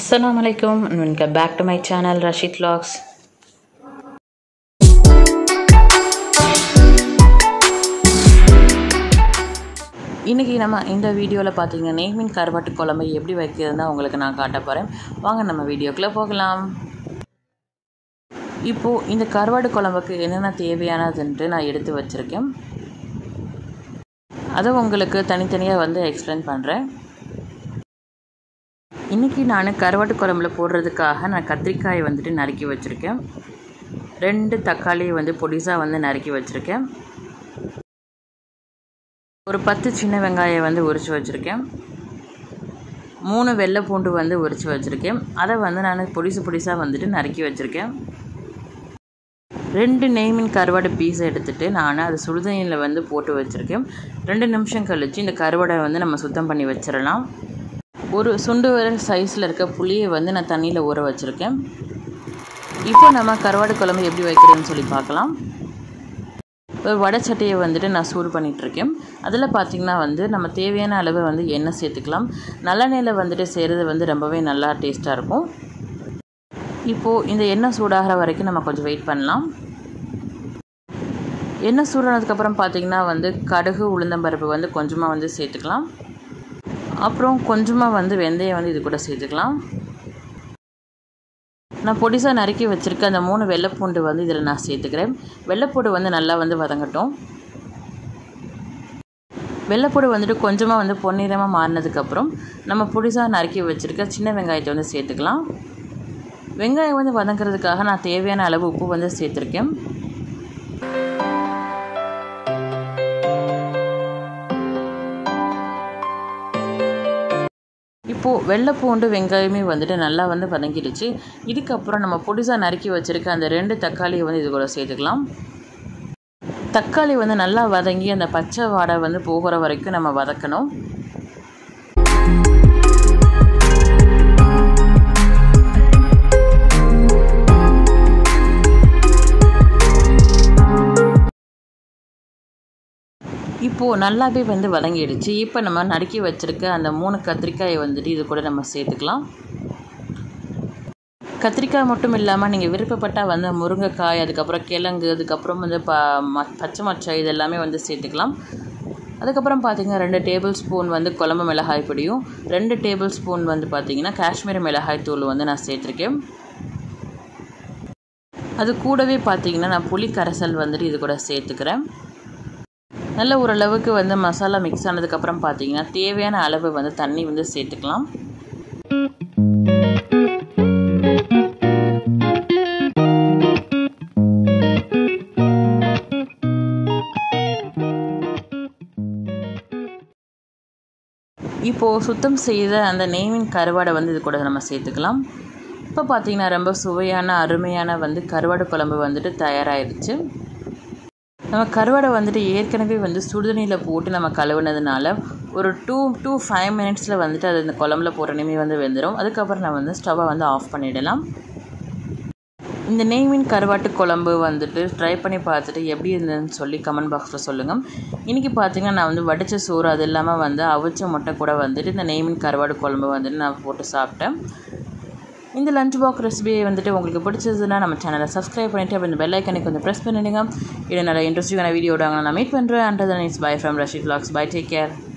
Assalamu alaikum and welcome back to my channel Rashid Vlogs. இன்றைக்கி நம்ம இந்த வீடியோவில் பார்த்தீங்கன்னா நெய்மீன் கருவாட்டு குழம்பு எப்படி வைக்கிறதுன்னு உங்களுக்கு நான் காட்ட போகிறேன் வாங்க நம்ம வீடியோக்குள்ளே போகலாம் இப்போது இந்த கருவாடு குழம்புக்கு என்னென்ன தேவையானதுன்ட்டு நான் எடுத்து வச்சுருக்கேன் அதை உங்களுக்கு தனித்தனியாக வந்து எக்ஸ்பிளைன் பண்ணுறேன் இன்றைக்கி நான் கருவாட்டு குழம்புல போடுறதுக்காக நான் கத்திரிக்காயை வந்துட்டு நறுக்கி வச்சுருக்கேன் ரெண்டு தக்காளியை வந்து பொடிசாக வந்து நறுக்கி வச்சுருக்கேன் ஒரு பத்து சின்ன வெங்காயம் வந்து உரித்து வச்சுருக்கேன் மூணு வெள்ளை பூண்டு வந்து உரித்து வச்சுருக்கேன் அதை வந்து நான் பொடிசு பொடிசாக வந்துட்டு நறுக்கி வச்சுருக்கேன் ரெண்டு நெய்மின் கருவாடு பீஸை எடுத்துகிட்டு நான் அது சுடுதண்ணியில் வந்து போட்டு வச்சுருக்கேன் ரெண்டு நிமிஷம் கழித்து இந்த கருவாடை வந்து நம்ம சுத்தம் பண்ணி வச்சிடலாம் ஒரு சுண்டு விரல் சைஸில் இருக்க புளியை வந்து நான் தண்ணியில் ஊற வச்சுருக்கேன் இப்போ நம்ம கருவாடு குழம்பு எப்படி வைக்கிறதுன்னு சொல்லி பார்க்கலாம் ஒரு வடை சட்டியை வந்துட்டு நான் சூடு பண்ணிகிட்ருக்கேன் அதில் பார்த்திங்கன்னா வந்து நம்ம தேவையான அளவு வந்து எண்ணெய் சேர்த்துக்கலாம் நல்லெண்ணெயில் வந்துட்டு செய்கிறது வந்து ரொம்பவே நல்லா டேஸ்ட்டாக இருக்கும் இப்போது இந்த எண்ணெய் சூடாகிற வரைக்கும் நம்ம கொஞ்சம் வெயிட் பண்ணலாம் எண்ணெய் சூடானதுக்கப்புறம் பார்த்திங்கன்னா வந்து கடுகு உளுந்தம்பருப்பு வந்து கொஞ்சமாக வந்து சேர்த்துக்கலாம் அப்புறம் கொஞ்சமாக வந்து வெந்தயம் வந்து இது கூட சேர்த்துக்கலாம் நான் பொடிசாக நறுக்கி வச்சுருக்க அந்த மூணு வெள்ளைப்பூண்டு வந்து இதில் நான் சேர்த்துக்கிறேன் வெள்ளைப்பூடு வந்து நல்லா வந்து வதங்கட்டும் வெள்ளைப்பூடு வந்துட்டு கொஞ்சமாக வந்து பொன்னிறமாக மாறினதுக்கப்புறம் நம்ம பொடிசாக நறுக்கி வச்சுருக்க சின்ன வெங்காயத்தை வந்து சேர்த்துக்கலாம் வெங்காயம் வந்து வதங்கிறதுக்காக நான் தேவையான அளவு உப்பு வந்து சேர்த்துருக்கேன் இப்போது வெள்ளைப்பூண்டு வெங்காயமே வந்துட்டு நல்லா வந்து வதங்கிடுச்சு இதுக்கப்புறம் நம்ம பொடிசாக நறுக்கி வச்சுருக்க அந்த ரெண்டு தக்காளியை வந்து இது கூட சேர்த்துக்கலாம் தக்காளி வந்து நல்லா வதங்கி அந்த பச்சை வாடை வந்து போகிற வரைக்கும் நம்ம வதக்கணும் இப்போது நல்லாவே வந்து வதங்கிடுச்சு இப்போ நம்ம நறுக்கி வச்சுருக்க அந்த மூணு கத்திரிக்காயை வந்துட்டு இது கூட நம்ம சேர்த்துக்கலாம் கத்திரிக்காய் மட்டும் இல்லாமல் நீங்கள் விருப்பப்பட்டால் வந்து முருங்கைக்காய் அதுக்கப்புறம் கிழங்கு அதுக்கப்புறம் வந்து ப ம பச்சை மச்சை இது எல்லாமே வந்து சேர்த்துக்கலாம் அதுக்கப்புறம் பார்த்திங்கன்னா ரெண்டு டேபிள் ஸ்பூன் வந்து குழம்பு மிளகாய் பொடியும் ரெண்டு டேபிள் ஸ்பூன் வந்து பார்த்திங்கன்னா காஷ்மீரி மிளகாய் தூள் வந்து நான் சேர்த்துருக்கேன் அது கூடவே பார்த்திங்கன்னா நான் புளி கரைசல் வந்துட்டு இது கூட சேர்த்துக்கிறேன் நல்ல ஓரளவுக்கு வந்து மசாலா மிக்ஸ் ஆனதுக்கப்புறம் பார்த்தீங்கன்னா தேவையான அளவு வந்து தண்ணி வந்து சேர்த்துக்கலாம் இப்போது சுத்தம் செய்த அந்த நெய்மின் கருவாடை வந்து இது கூட நம்ம சேர்த்துக்கலாம் இப்போ பார்த்தீங்கன்னா ரொம்ப சுவையான அருமையான வந்து கருவாடு குழம்பு வந்துட்டு தயாராகிடுச்சு நம்ம கருவாடை வந்துட்டு ஏற்கனவே வந்து சுடுதண்ணியில் போட்டு நம்ம கழுவுனதுனால ஒரு டூ டூ ஃபைவ் மினிட்ஸில் வந்துட்டு அது இந்த குழம்புல போட்டோன்னே வந்து வெந்துடும் அதுக்கப்புறம் நான் வந்து ஸ்டவ்வை வந்து ஆஃப் பண்ணிடலாம் இந்த நெய்மீன் கருவாட்டு குழம்பு வந்துட்டு ட்ரை பண்ணி பார்த்துட்டு எப்படி இருந்ததுன்னு சொல்லி கமெண்ட் பாக்ஸில் சொல்லுங்கள் இன்றைக்கி பார்த்தீங்கன்னா நான் வந்து வடித்த சோறு அது இல்லாமல் வந்து அவிச்ச முட்டை கூட வந்துட்டு இந்த நெய்மீன் கருவாடு குழம்பு வந்துட்டு நான் போட்டு சாப்பிட்டேன் இந்த லஞ்ச் பாக்ஸ் ரெசிபியை வந்துட்டு உங்களுக்கு பிடிச்சதுன்னா நம்ம சேனலை சப்ஸ்கிரைப் பண்ணிவிட்டு அப்போ இந்த பெல் ஐக்கனை கொஞ்சம் ப்ரெஸ் பண்ணிடுங்க இது நல்ல இன்ட்ரெஸ்டிங்கான வீடியோட நான் மீட் பண்ணுறேன் and then it's bye from Rashid vlogs bye take care